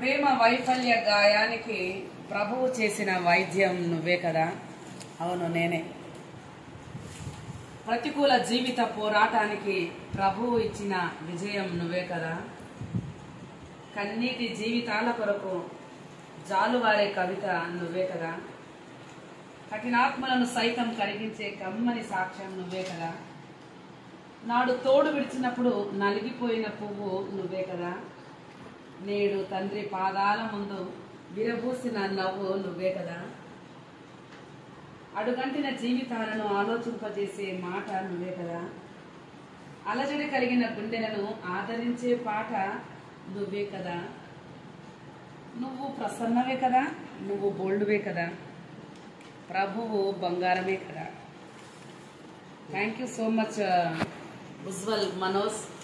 ప్రేమ వైఫల్య గాయానికి ప్రభువు చేసిన వైద్యం నువ్వే కదా అవును నేనే ప్రతికూల జీవిత పోరాటానికి ప్రభువు ఇచ్చిన విజయం నువ్వే కదా కన్నీటి జీవితాల కొరకు జాలువారే కవిత నువ్వే కదా కఠినాత్మలను సైతం కరిగించే కమ్మని సాక్ష్యం నువ్వే కదా నాడు తోడు విడిచినప్పుడు నలిగిపోయిన పువ్వు నువ్వే కదా నేడు తండ్రి పాదాల ముందు విరబూసిన నవ్వు నువ్వే కదా అడుగంటిన జీవితాలను ఆలోచింపజేసే మాట నువ్వే కదా అలజడి కలిగిన గుండెలను ఆదరించే పాట నువ్వే కదా నువ్వు ప్రసన్నవే కదా నువ్వు బోల్డ్వే కదా ప్రభువు బంగారమే కదా thank you so much Ujjwal Manoj